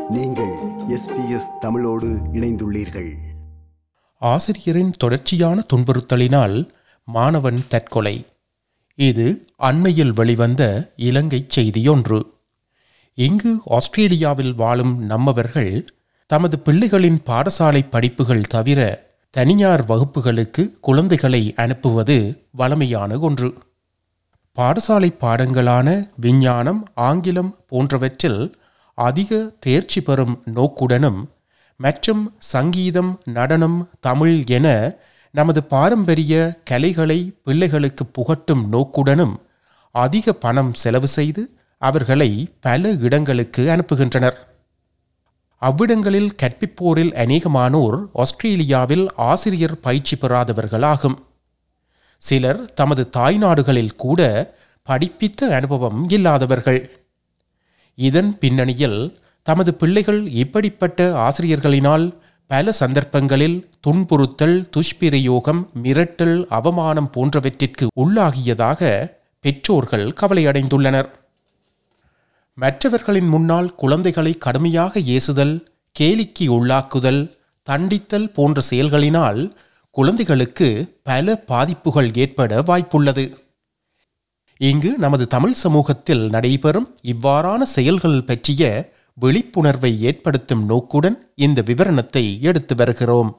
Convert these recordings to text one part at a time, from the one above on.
நீங்கள் எஸ்பிஎஸ் தமிழோடு இணைந்துள்ளீர்கள் ஆசிரியரின் தொடர்ச்சியான துன்புறுத்தலினால் மாணவன் தற்கொலை இது அண்மையில் வெளிவந்த இலங்கை செய்தியொன்று இங்கு ஆஸ்திரேலியாவில் வாழும் நம்மவர்கள் தமது பிள்ளைகளின் பாடசாலை படிப்புகள் தவிர தனியார் வகுப்புகளுக்கு குழந்தைகளை அனுப்புவது வழமையான ஒன்று பாடசாலை பாடங்களான விஞ்ஞானம் ஆங்கிலம் போன்றவற்றில் அதிக தேர்ச்சி பெறும் நோக்குடனும் மற்றும் சங்கீதம் நடனம் தமிழ் என நமது பாரம்பரிய கலைகளை பிள்ளைகளுக்கு புகட்டும் நோக்குடனும் அதிக பணம் செலவு செய்து அவர்களை பல இடங்களுக்கு அனுப்புகின்றனர் அவ்விடங்களில் கற்பிப்போரில் அநேகமானோர் ஆஸ்திரேலியாவில் ஆசிரியர் பயிற்சி பெறாதவர்களாகும் சிலர் தமது தாய்நாடுகளில் கூட படிப்பித்த அனுபவம் இல்லாதவர்கள் இதன் பின்னணியில் தமது பிள்ளைகள் இப்படிப்பட்ட ஆசிரியர்களினால் பல சந்தர்ப்பங்களில் துன்புறுத்தல் துஷ்பிரயோகம் மிரட்டல் அவமானம் போன்றவற்றிற்கு உள்ளாகியதாக பெற்றோர்கள் கவலையடைந்துள்ளனர் மற்றவர்களின் முன்னால் குழந்தைகளை கடுமையாக ஏசுதல் கேலிக்கு உள்ளாக்குதல் தண்டித்தல் போன்ற செயல்களினால் குழந்தைகளுக்கு பல பாதிப்புகள் ஏற்பட வாய்ப்புள்ளது இங்கு நமது தமிழ் சமூகத்தில் நடைபெறும் இவ்வாறான செயல்கள் பற்றிய விழிப்புணர்வை ஏற்படுத்தும் நோக்குடன் இந்த விவரணத்தை எடுத்து வருகிறோம்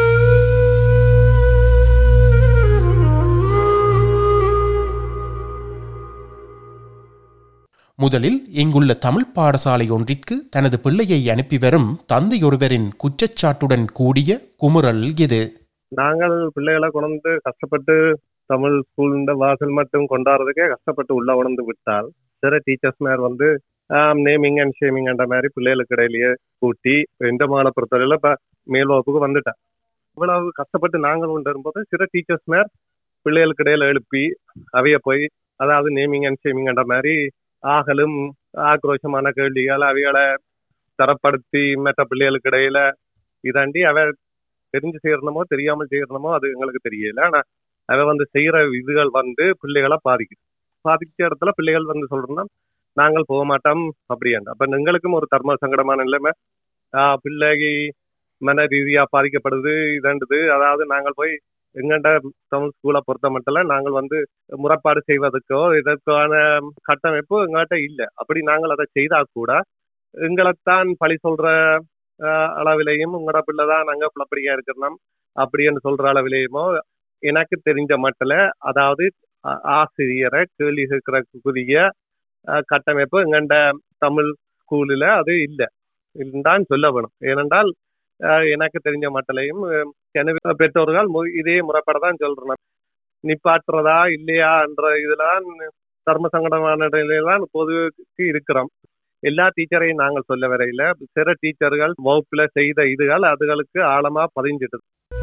முதலில் இங்குள்ள தமிழ் பாடசாலை ஒன்றிற்கு தனது பிள்ளையை அனுப்பி வரும் தந்தையொருவரின் குற்றச்சாட்டுடன் கூடிய குமுறல் இது நாங்கள் பிள்ளைகளை கொண்டு கஷ்டப்பட்டு தமிழ் ஸ்கூல் வாசல் மட்டும் கொண்டாடுறதுக்கே கஷ்டப்பட்டு உள்ள உணர்ந்து விட்டால் சில டீச்சர்ஸ் மேர் வந்து நேமிங் அண்ட் ஷேமிங் என்ற மாதிரி பிள்ளைகளுக்கு இடையிலேயே கூட்டி எந்த மாணவ பொறுத்தவரையில இப்ப மேல் வகுப்புக்கு வந்துட்டேன் இவ்வளவு கஷ்டப்பட்டு நாங்கள் கொண்டு வரும்போது சில டீச்சர்ஸ் மேர் பிள்ளைகளுக்கு இடையில எழுப்பி அவைய போய் அதாவது நேமிங் அண்ட் ஷேமிங் என்ற மாதிரி ஆகலும் ஆக்ரோஷமான கேள்விகள் அவைகளை தரப்படுத்தி மற்ற பிள்ளைகளுக்கு இடையில இதாண்டி அவ தெரிஞ்சு செய்யறணுமோ தெரியாமல் செய்யறணுமோ அது எங்களுக்கு தெரியல ஆனா அவ வந்து செய்யற இதுகள் வந்து பிள்ளைகளை பாதிக்குது பாதிச்ச இடத்துல பிள்ளைகள் வந்து சொல்றோம்னா நாங்கள் போக மாட்டோம் அப்படியாண்டு அப்ப எங்களுக்கும் ஒரு தர்ம சங்கடமான நிலைமை ஆஹ் பிள்ளைக்கு மன ரீதியா பாதிக்கப்படுது இதண்டுது அதாவது நாங்கள் போய் எங்கண்ட தமிழ் ஸ்கூலை பொறுத்த மட்டும் நாங்கள் வந்து முறைப்பாடு செய்வதற்கோ இதற்கான கட்டமைப்பு எங்கள்கிட்ட இல்லை அப்படி நாங்கள் அதை செய்தா கூட எங்களைத்தான் பழி சொல்ற அளவிலையும் உங்களோட பிள்ளை தான் நாங்க பிள்ளைப்படியா இருக்கிறோம் அப்படின்னு சொல்ற அளவிலையுமோ எனக்கு தெரிஞ்ச மட்டில் அதாவது ஆசிரியரை கேள்வி கேட்கறதுக்குரிய கட்டமைப்பு எங்கண்ட தமிழ் ஸ்கூலில் அது இல்லை தான் சொல்ல வேணும் ஏனென்றால் எனக்கு தெரிஞ்ச மட்டிலையும் பெற்றோர்கள் இதே முறைப்பட தான் சொல்றேன் நிப்பாட்டுறதா இல்லையா என்ற இதுல தான் தர்ம சங்கடமான நிலையில தான் பொதுவுக்கு இருக்கிறோம் எல்லா டீச்சரையும் நாங்கள் சொல்ல வரையில சில டீச்சர்கள் வகுப்புல செய்த இதுகள் அதுகளுக்கு ஆழமா பதிஞ்சிட்டு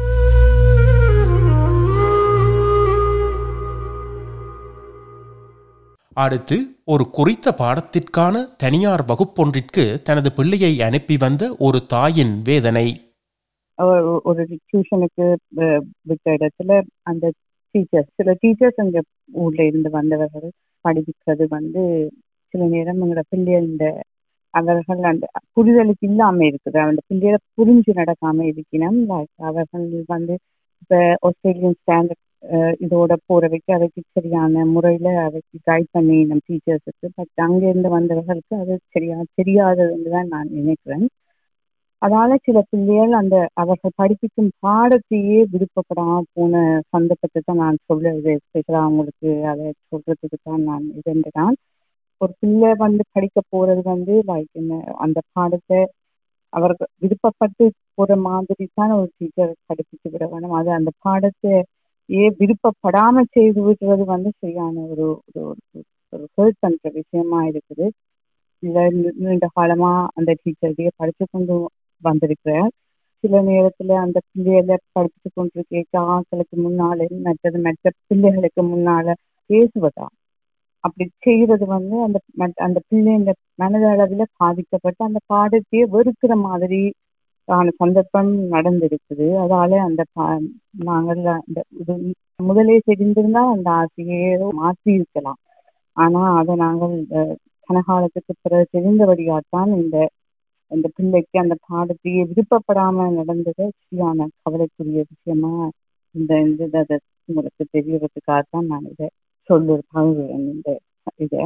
அடுத்து ஒரு குறித்த பாடத்திற்கான தனியார் வகுப்பொன்றிற்கு தனது பிள்ளையை அனுப்பி வந்த ஒரு தாயின் வேதனை ஒரு டியூஷனுக்கு விட்ட இடத்துல அந்த டீச்சர்ஸ் சில டீச்சர்ஸ் அங்க ஊர்ல இருந்து வந்தவர்கள் படிக்கிறது வந்து சில நேரம் எங்களோட பிள்ளைகள் இந்த அவர்கள் அந்த புரிதலுக்கு இல்லாம இருக்குது அந்த பிள்ளைகளை புரிஞ்சு நடக்காம இருக்கணும் அவர்கள் வந்து இப்ப ஆஸ்திரேலியன் ஸ்டாண்டர்ட் இதோட போறவைக்கு அவைக்கு சரியான முறையில அவைக்கு கைட் பண்ணி நம் டீச்சர்ஸுக்கு பட் அங்கிருந்து வந்தவர்களுக்கு அது சரியா தெரியாததுன்னு தான் நான் நினைக்கிறேன் அதனால சில பிள்ளைகள் அந்த அவர்கள் படிப்பிக்கும் பாடத்தையே விருப்பப்படாம போன சந்தர்ப்பத்தை தான் நான் சொல்லுறது ஸ்பெஷலா அவங்களுக்கு அதை சொல்றதுக்கு தான் நான் இதுன்றான் ஒரு பிள்ளை வந்து படிக்க போறது வந்து லைக் என்ன அந்த பாடத்தை அவர்கள் விருப்பப்பட்டு போற மாதிரி தான் ஒரு டீச்சர் படிப்பிச்சு விட வேணும் அது அந்த பாடத்தை ஏ விருப்பப்படாம செய்து விடுறது வந்து சரியான ஒரு ஒரு ஹெல்ப் பண்ற விஷயமா இருக்குது இல்ல நீண்ட காலமா அந்த டீச்சர்கிட்டயே படிச்சு கொண்டு வந்திருக்கிறார் சில நேரத்துல அந்த பிள்ளைகளை படிச்சு கொண்டிருக்க ஆட்களுக்கு முன்னாலே மற்றது மற்ற பிள்ளைகளுக்கு முன்னால பேசுவதா அப்படி செய்யறது வந்து அந்த அந்த பிள்ளைங்க மனதளவில் பாதிக்கப்பட்டு அந்த பாடத்தையே வெறுக்கிற மாதிரி ஆன சந்தர்ப்பம் நடந்திருக்குது அதால அந்த நாங்கள் அந்த இது முதலே தெரிந்திருந்தா அந்த ஆசையை மாற்றி இருக்கலாம் ஆனா அதை நாங்கள் கனகாலத்துக்கு பிறகு தெரிந்தபடியாத்தான் இந்த அந்த பிள்ளைக்கு அந்த பாடத்தையே விருப்பப்படாம நடந்தது சரியான கவலைக்குரிய விஷயமா இந்த இந்த இதை- அதை உங்களுக்கு தெரியறதுக்காக தான் நான் இதை சொல்லு பகிர்றேன் இந்த இதை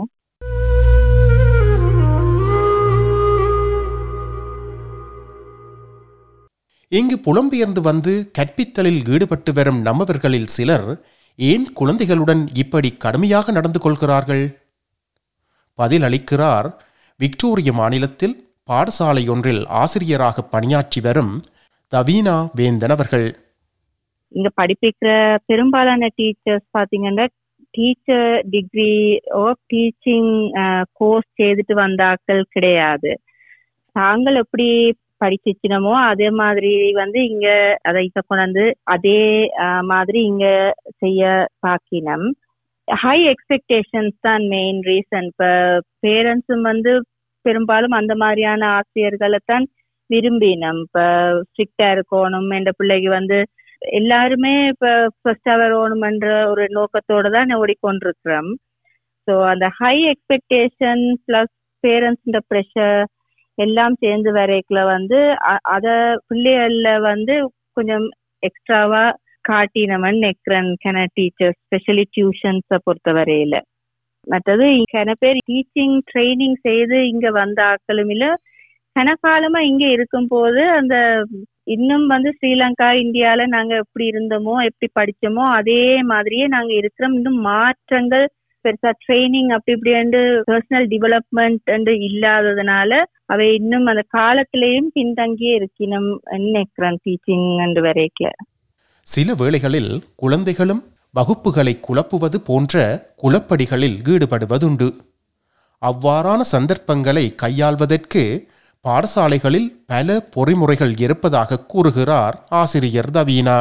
இங்கு புலம்பெயர்ந்து வந்து கற்பித்தலில் ஈடுபட்டு வரும் நம்மவர்களில் சிலர் ஏன் குழந்தைகளுடன் இப்படி கடுமையாக நடந்து கொள்கிறார்கள் பதில் அளிக்கிறார் விக்டோரிய மாநிலத்தில் பாடசாலை ஒன்றில் ஆசிரியராக பணியாற்றி வரும் தவீனா வேந்தன் அவர்கள் இங்க படிப்பிக்கிற பெரும்பாலான டீச்சர்ஸ் பாத்தீங்கன்னா டீச்சர் டிகிரி ஓ டீச்சிங் கோர்ஸ் செய்துட்டு வந்த ஆட்கள் கிடையாது தாங்கள் எப்படி படிச்சிச்சினமோ அதே மாதிரி வந்து இங்க அதை இங்க கொண்டாந்து அதே அஹ், மாதிரி இங்க செய்ய பாக்கினம் ஹை எக்ஸ்பெக்டேஷன்ஸ் தான் மெயின் ரீசன் இப்ப பேரண்ட்ஸும் வந்து பெரும்பாலும் அந்த மாதிரியான ஆசிரியர்களை தான் விரும்பினம் இப்ப ஸ்ட்ரிக்டா இருக்கணும் என்ற பிள்ளைக்கு வந்து எல்லாருமே இப்ப ஃபர்ஸ்ட் அவர் ஓணுமென்ற ஒரு நோக்கத்தோட தான் ஓடிக்கொண்டிருக்கிறோம் ஸோ அந்த high expectation plus parents pressure எல்லாம் சேர்ந்து வரைக்குல வந்து அ- அத பிள்ளைகள்ல வந்து கொஞ்சம் எக்ஸ்ட்ராவா காட்டினவன் நெக்ரன் கன டீச்சர்ஸ் ஸ்பெஷலி டியூஷன்ஸை பொறுத்த வரையில மற்றது கன பேர் டீச்சிங் ட்ரைனிங் செய்து இங்க வந்த ஆட்களும் இல்ல கனகாலமா இங்க இருக்கும் போது அந்த இன்னும் வந்து ஸ்ரீலங்கா இந்தியால நாங்க எப்படி இருந்தோமோ எப்படி படிச்சோமோ அதே மாதிரியே நாங்க இருக்கிறோம் இன்னும் மாற்றங்கள் பெருசா ட்ரைனிங் அப்படி இப்படி பர்சனல் டெவலப்மெண்ட் இல்லாததுனால அவை இன்னும் அந்த காலத்திலேயும் பின்தங்கியே இருக்கணும் நினைக்கிறேன் டீச்சிங் என்று வரைக்கும் சில வேளைகளில் குழந்தைகளும் வகுப்புகளை குழப்புவது போன்ற குழப்படிகளில் ஈடுபடுவதுண்டு அவ்வாறான சந்தர்ப்பங்களை கையாள்வதற்கு பாடசாலைகளில் பல பொறிமுறைகள் இருப்பதாக கூறுகிறார் ஆசிரியர் தவீனா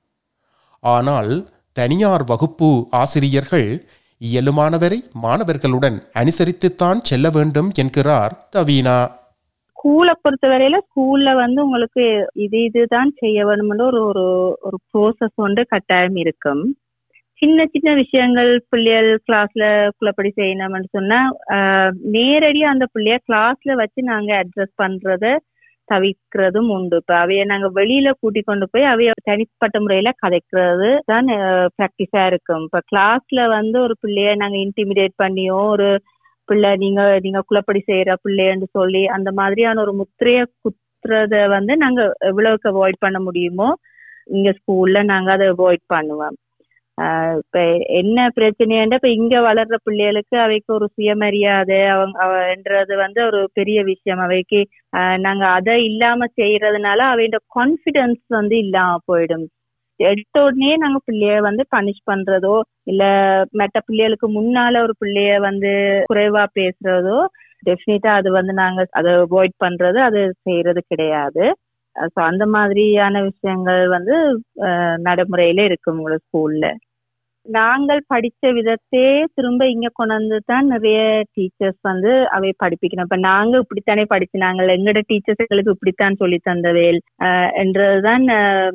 ஆனால் தனியார் வகுப்பு ஆசிரியர்கள் இயலுமானவரை மாணவர்களுடன் அனுசரித்துத்தான் செல்ல வேண்டும் என்கிறார் தவீனா ஸ்கூலை பொறுத்தவரையில ஸ்கூல்ல வந்து உங்களுக்கு இது இதுதான் செய்ய வேணும்னு ஒரு ஒரு ஒரு ப்ரோசஸ் வந்து கட்டாயம் இருக்கும் சின்ன சின்ன விஷயங்கள் பிள்ளைகள் கிளாஸ்ல குள்ளப்படி செய்யணும்னு சொன்னா ஆஹ், நேரடியா அந்த பிள்ளைய கிளாஸ்ல வச்சு நாங்க அட்ரஸ் பண்றத தவிர்க்கிறதும் உண்டு இப்ப அவைய நாங்க வெளியில கூட்டி கொண்டு போய் அவைய தனிப்பட்ட முறையில கதைக்கிறது தான் ப்ராக்டிஸா இருக்கும் இப்ப கிளாஸ்ல வந்து ஒரு பிள்ளைய நாங்க இன்டிமிடேட் பண்ணியோ ஒரு பிள்ளை நீங்க நீங்க குளப்படி செய்யற பிள்ளைன்னு சொல்லி அந்த மாதிரியான ஒரு முத்திரைய குத்துறத வந்து நாங்க எவ்வளவுக்கு அவாய்ட் பண்ண முடியுமோ இங்க ஸ்கூல்ல நாங்க அதை அவாய்ட் பண்ணுவோம் ஆஹ் இப்ப என்ன பிரச்சனைன்னா இப்ப இங்க வளர்ற பிள்ளைகளுக்கு அவைக்கு ஒரு சுயமரியாதை அவங்க அவன்றது வந்து ஒரு பெரிய விஷயம் அவைக்கு ஆஹ் நாங்க அதை இல்லாம செய்யறதுனால அவையோட கான்பிடன்ஸ் வந்து இல்லாம போயிடும் எடுத்த உடனே நாங்க பிள்ளைய வந்து பனிஷ் பண்றதோ இல்ல மற்ற பிள்ளைகளுக்கு முன்னால ஒரு பிள்ளைய வந்து குறைவா பேசுறதோ டெஃபினட்டா அது வந்து நாங்க அதை அவாய்ட் பண்றது அது செய்யறது கிடையாது ஸோ அந்த மாதிரியான விஷயங்கள் வந்து அஹ், நடைமுறையில இருக்கு உங்களோட ஸ்கூல்ல நாங்கள் படிச்ச விதத்தே திரும்ப இங்க கொண்டு வந்து தான் நிறைய டீச்சர்ஸ் வந்து அவை படிப்பிக்கணும் இப்ப நாங்க இப்படித்தானே படிச்சினாங்க எங்களோட டீச்சர்ஸ் எங்களுக்கு இப்படித்தான் சொல்லி தந்தவேல் ஆஹ் என்றதுதான்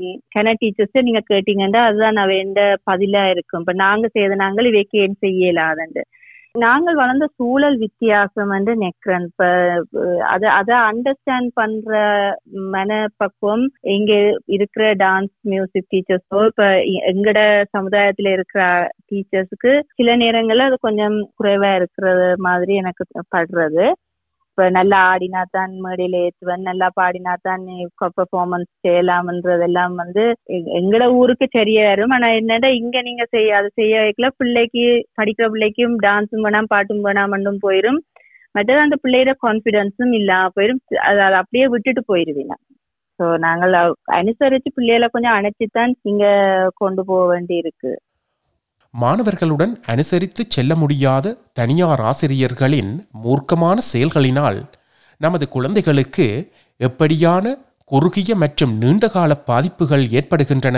கன டீச்சர்ஸ் நீங்க கேட்டீங்கன்னா அதுதான் அவைண்ட பதிலா இருக்கும் இப்ப நாங்க செய்த நாங்கள் இவைக்கு ஏன் செய்யலாதண்டு நாங்கள் வளர்ந்த சூழல் வித்தியாசம் வந்து நெக்ரன் இப்ப அஹ், அத அதை அண்டர்ஸ்டாண்ட் பண்ற மனப்பக்குவம் இங்க இருக்கிற டான்ஸ் மியூசிக் டீச்சர்ஸோ இப்ப எ- எங்கட சமுதாயத்துல இருக்கிற டீச்சர்ஸுக்கு சில நேரங்கள்ல அது கொஞ்சம் குறைவா இருக்கிறது மாதிரி எனக்கு படுறது இப்ப நல்லா ஆடினா தான் மேடையில ஏத்துவன் நல்லா பாடினா தான் பெர்ஃபார்மன்ஸ் செய்யலாம்ன்றதெல்லாம் வந்து எ- எங்கட ஊருக்கு சரியா வரும் ஆனா என்னடா இங்க நீங்க செய்ய அது செய்ய வைக்கல பிள்ளைக்கு படிக்கிற பிள்ளைக்கும் டான்ஸும் வேணாம் பாட்டும் வேணாமண்டும் போயிரும் மற்றது அந்த பிள்ளையோட கான்பிடன்ஸும் இல்லாம போயிரும் அது அதை அப்படியே விட்டுட்டு போயிருவீங்க ஸோ நாங்கள் அ- அனுசரிச்சு பிள்ளைகளை கொஞ்சம் அணைச்சித்தான் இங்க கொண்டு போக வேண்டி இருக்கு மாணவர்களுடன் அனுசரித்து செல்ல முடியாத தனியார் ஆசிரியர்களின் மூர்க்கமான செயல்களினால் நமது குழந்தைகளுக்கு எப்படியான குறுகிய மற்றும் நீண்டகால பாதிப்புகள் ஏற்படுகின்றன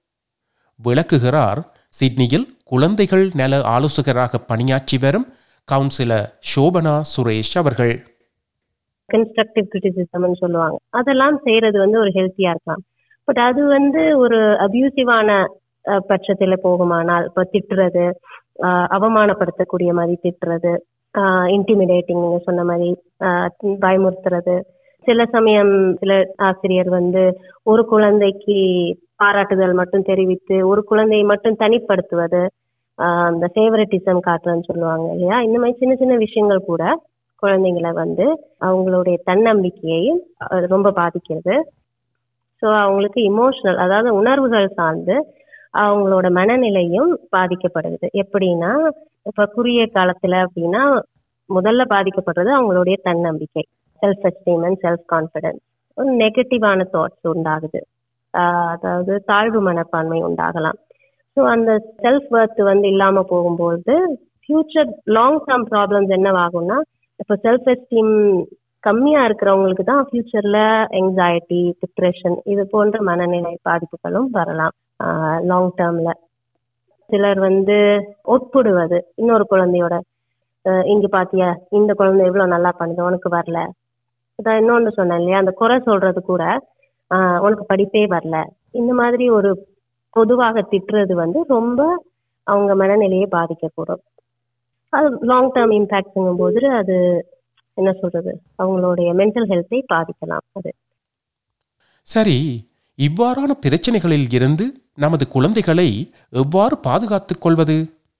விளக்குகிறார் சிட்னியில் குழந்தைகள் நல ஆலோசகராக பணியாற்றி வரும் கவுன்சிலர் சோபனா சுரேஷ் அவர்கள் கன்ஸ்ட்ரக்டிவ் கிரிட்டிசிசம்னு சொல்லுவாங்க அதெல்லாம் செய்யறது வந்து ஒரு ஹெல்த்தியா இருக்கலாம் பட் அது வந்து ஒரு அபியூசிவான பட்சத்துல போகுமானால் இப்போ திட்டுறது அஹ், அவமானப்படுத்தக்கூடிய மாதிரி திட்டுறது இன்டிமிடேட்டிங் நீங்க சொன்ன மாதிரி அஹ், பயமுறுத்துறது சில சமயம் சில ஆசிரியர் வந்து ஒரு குழந்தைக்கு பாராட்டுதல் மட்டும் தெரிவித்து ஒரு குழந்தையை மட்டும் தனிப்படுத்துவது ஆஹ் அந்த ஃபேவரட்டிசம் காட்டுறன்னு சொல்லுவாங்க இல்லையா இந்த மாதிரி சின்ன சின்ன விஷயங்கள் கூட குழந்தைங்களை வந்து அவங்களுடைய தன்னம்பிக்கையையும் அஹ் ரொம்ப பாதிக்கிறது ஸோ அவங்களுக்கு இமோஷனல் அதாவது உணர்வுகள் சார்ந்து அவங்களோட மனநிலையும் பாதிக்கப்படுது எப்படின்னா இப்ப குறுகிய காலத்துல அப்படின்னா முதல்ல பாதிக்கப்படுறது அவங்களுடைய தன்னம்பிக்கை self esteem and self confidence ஒரு நெகட்டிவான தாட்ஸ் உண்டாகுது ஆஹ் அதாவது தாழ்வு மனப்பான்மை உண்டாகலாம் ஸோ அந்த செல்ஃப் ஒர்த் வந்து இல்லாம போகும்போது ஃபியூச்சர் லாங் டேர்ம் ப்ராப்ளம்ஸ் என்னவாகும்னா இப்போ செல்ஃப் எஸ்டீம் கம்மியா இருக்கிறவங்களுக்கு தான் ஃபியூச்சர்ல எங்ஸைட்டி டிப்ரெஷன் இது போன்ற மனநிலை பாதிப்புகளும் வரலாம் லாங் டேர்ம்ல சிலர் வந்து ஒப்புடுவது இன்னொரு குழந்தையோட அஹ் இங்க பாத்தியா இந்த குழந்தை எவ்வளவு நல்லா பண்ணுது உனக்கு வரல அதான் இன்னொன்னு சொன்னேன் இல்லையா அந்த குறை சொல்றது கூட ஆஹ் உனக்கு படிப்பே வரல இந்த மாதிரி ஒரு பொதுவாக திட்டுறது வந்து ரொம்ப அவங்க மனநிலையை பாதிக்கக்கூடும் அது லாங் டேர்ம் இம்பாக்ட்ங்கும் போது அது என்ன சொல்றது அவங்களுடைய மென்டல் ஹெல்த்தை பாதிக்கலாம் அது சரி இவ்வாறான பிரச்சனைகளில் இருந்து நமது குழந்தைகளை எவ்வாறு பாதுகாத்துக் கொள்வது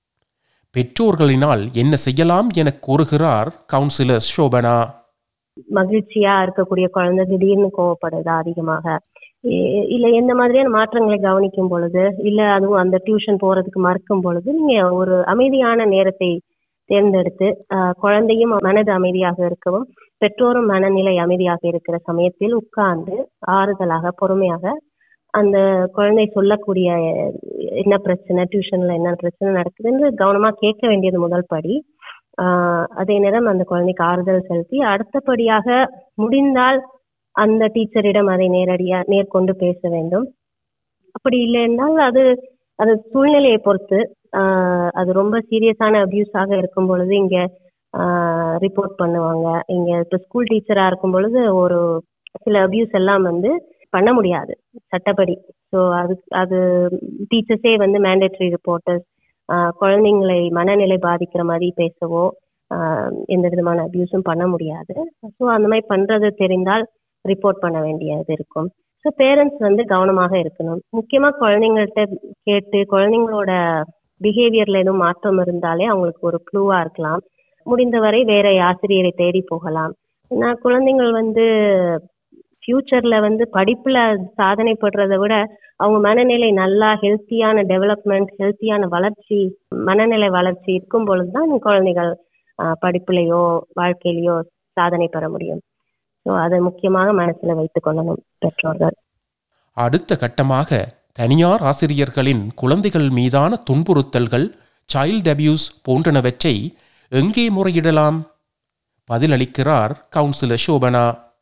பெற்றோர்களினால் என்ன செய்யலாம் என கூறுகிறார் கவுன்சிலர் சோபனா மகிழ்ச்சியா இருக்கக்கூடிய குழந்தை திடீர்னு கோவப்படுதா அதிகமாக இ- இல்ல எந்த மாதிரியான மாற்றங்களை கவனிக்கும் பொழுது இல்ல அதுவும் அந்த டியூஷன் போறதுக்கு மறுக்கும் பொழுது நீங்க ஒரு அமைதியான நேரத்தை தேர்ந்தெடுத்து ஆஹ், குழந்தையும் மனது அமைதியாக இருக்கவும் பெற்றோரும் மனநிலை அமைதியாக இருக்கிற சமயத்தில் உட்கார்ந்து ஆறுதலாக பொறுமையாக அந்த குழந்தை சொல்லக்கூடிய அஹ், என்ன பிரச்சனை டியூஷன்ல என்ன பிரச்சனை நடக்குதுன்னு கவனமா கேட்க வேண்டியது முதல் படி ஆஹ் அதே நேரம் அந்த குழந்தைக்கு ஆறுதல் செலுத்தி அடுத்தபடியாக முடிந்தால் அந்த டீச்சரிடம் அதை நேரடியா நேர்கொண்டு பேச வேண்டும் அப்படி இல்லை என்றால் அது அது சூழ்நிலையை பொறுத்து ஆஹ் அது ரொம்ப சீரியஸான அபியூஸாக இருக்கும் பொழுது இங்க ரிப்போர்ட் பண்ணுவாங்க இங்க இப்போ ஸ்கூல் டீச்சரா இருக்கும் பொழுது ஒரு சில அபியூஸ் எல்லாம் வந்து பண்ண முடியாது சட்டப்படி ஸோ அது அது டீச்சர்ஸே வந்து மேண்டேட்டரி ரிப்போர்ட்டர்ஸ் குழந்தைங்களை மனநிலை பாதிக்கிற மாதிரி பேசவோ ஆஹ் எந்த விதமான அபியூஸும் பண்ண முடியாது ஸோ அந்த மாதிரி பண்றது தெரிந்தால் ரிப்போர்ட் பண்ண வேண்டியது இருக்கும் ஸோ பேரண்ட்ஸ் வந்து கவனமாக இருக்கணும் முக்கியமா குழந்தைங்கள்ட்ட கேட்டு குழந்தைங்களோட பிஹேவியர்ல எதுவும் மாற்றம் இருந்தாலே அவங்களுக்கு ஒரு க்ளூவா இருக்கலாம் முடிந்தவரை வேற ஆசிரியரை தேடி போகலாம் ஏன்னா குழந்தைங்கள் வந்து ஃபியூச்சர்ல வந்து படிப்புல சாதனை படுறதை விட அவங்க மனநிலை நல்லா ஹெல்த்தியான டெவலப்மெண்ட் ஹெல்த்தியான வளர்ச்சி மனநிலை வளர்ச்சி இருக்கும் பொழுதுதான் குழந்தைகள் ஆஹ், படிப்புலயோ வாழ்க்கையிலயோ சாதனை பெற முடியும் ஸோ அதை முக்கியமாக மனசுல வைத்துக் கொள்ளணும் பெற்றோர்கள் அடுத்த கட்டமாக தனியார் ஆசிரியர்களின் குழந்தைகள் மீதான துன்புறுத்தல்கள் சைல்ட் அபியூஸ் போன்றனவற்றை எங்கே முறையிடலாம் பதிலளிக்கிறார் கவுன்சிலர் சோபனா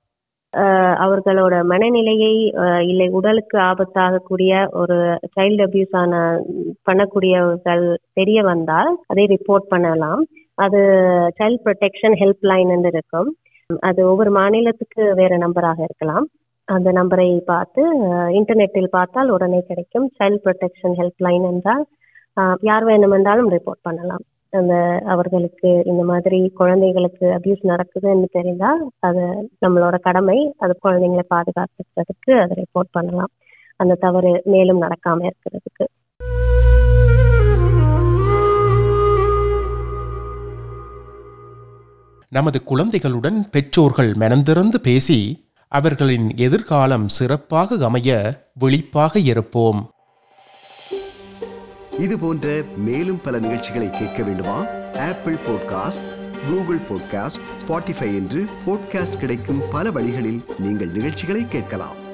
ஆஹ் அவர்களோட மனநிலையை ஆஹ் இல்லை உடலுக்கு ஆபத்தாகக்கூடிய ஒரு சைல்டு அபியூஸ் ஆன பண்ணக்கூடியவர்கள் தெரிய வந்தால் அதை ரிப்போர்ட் பண்ணலாம் அது சைல்ட் ப்ரொடெக்ஷன் ஹெல்ப் லைன் இருக்கும் அது ஒவ்வொரு மாநிலத்துக்கு வேற நம்பராக இருக்கலாம் அந்த நம்பரை பார்த்து இன்டர்நெட்டில் பார்த்தால் உடனே கிடைக்கும் சைல்ட் ப்ரொடெக்ஷன் ஹெல்ப் லைன் என்றால் ஆஹ் யார் வேணுமென்றாலும் ரிப்போர்ட் பண்ணலாம் அந்த அவர்களுக்கு இந்த மாதிரி குழந்தைகளுக்கு அபியூஸ் நடக்குதுன்னு தெரிந்தால் அது நம்மளோட கடமை அது குழந்தைங்களை பாதுகாத்துக்கிறதுக்கு அதை ரிப்போர்ட் பண்ணலாம் அந்த தவறு மேலும் நடக்காம இருக்கிறதுக்கு நமது குழந்தைகளுடன் பெற்றோர்கள் மனந்திறந்து பேசி அவர்களின் எதிர்காலம் சிறப்பாக அமைய விழிப்பாக இருப்போம் இது போன்ற மேலும் பல நிகழ்ச்சிகளை கேட்க வேண்டுமா Apple podcast Google podcast Spotify என்று பாட்காஸ்ட் கிடைக்கும் பல வழிகளில் நீங்கள் நிகழ்ச்சிகளை கேட்கலாம்